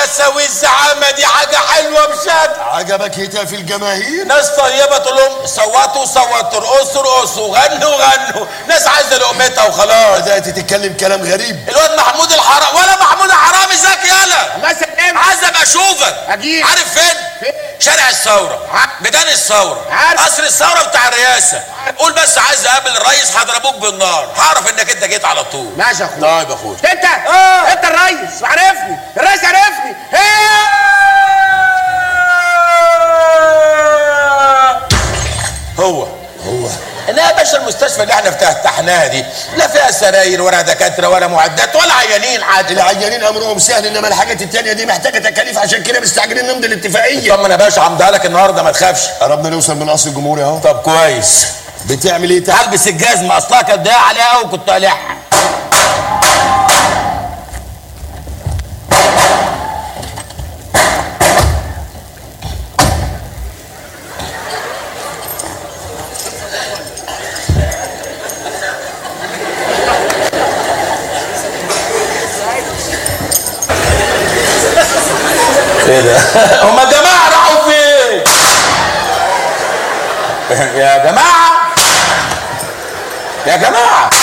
الحماسه والزعامه دي حاجه حلوه بشكل عجبك هتاف الجماهير ناس طيبه تقول لهم صوتوا صوتوا ارقصوا ارقصوا غنوا غنوا ناس عايزه لقمتها وخلاص بدات تتكلم كلام غريب الواد محمود الحرام ولا محمود الحرامي ذاك يالا الله يسلمك عايز ابقى اشوفك أجيب. عارف فين؟ فين؟ شارع الثوره عارف. ميدان الثوره عارف. قصر الثوره بتاع الرئاسه قول بس عايز اقابل الرئيس هضربوك بالنار هعرف انك انت جيت على طول ماشي يا اخويا طيب يا اخويا انت انت الريس عرفني الريس عرفني هو هو انها يا باشا المستشفى اللي احنا افتتحناها دي لا فيها سراير ولا دكاتره ولا معدات ولا عيانين حتى العيانين امرهم سهل انما الحاجات التانية دي محتاجه تكاليف عشان كده مستعجلين نمضي الاتفاقيه طمن يا باشا عمدها لك النهارده ما تخافش قربنا نوصل من قصر الجمهوري اهو طب كويس بتعمل ايه تحت هلبس الجزمه اصلها كانت ضيقه عليها قوي كنت قالعها ايه ده؟ هما الجماعه راحوا فين؟ يا جماعه يا جماعه